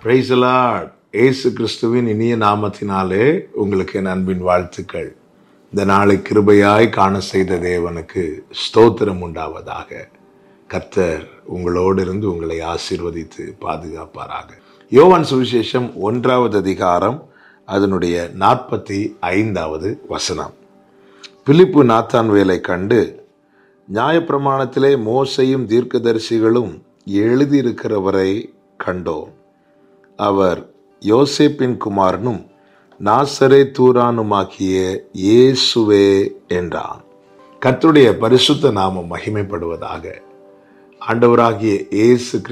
பிரைசலாட் ஏசு கிறிஸ்துவின் இனிய நாமத்தினாலே உங்களுக்கு என் அன்பின் வாழ்த்துக்கள் இந்த நாளை கிருபையாய் காண செய்த தேவனுக்கு ஸ்தோத்திரம் உண்டாவதாக கர்த்தர் உங்களோடு இருந்து உங்களை ஆசீர்வதித்து பாதுகாப்பாராக யோவான் சுவிசேஷம் ஒன்றாவது அதிகாரம் அதனுடைய நாற்பத்தி ஐந்தாவது வசனம் பிலிப்பு நாத்தான்வேலை கண்டு நியாயப்பிரமாணத்திலே மோசையும் தீர்க்கதரிசிகளும் எழுதியிருக்கிறவரை கண்டோம் அவர் யோசேப்பின் குமாரனும் நாசரே தூரானுமாக்கிய இயேசுவே என்றான் கர்த்தருடைய பரிசுத்த நாமம் மகிமைப்படுவதாக ஆண்டவராகிய இயேசு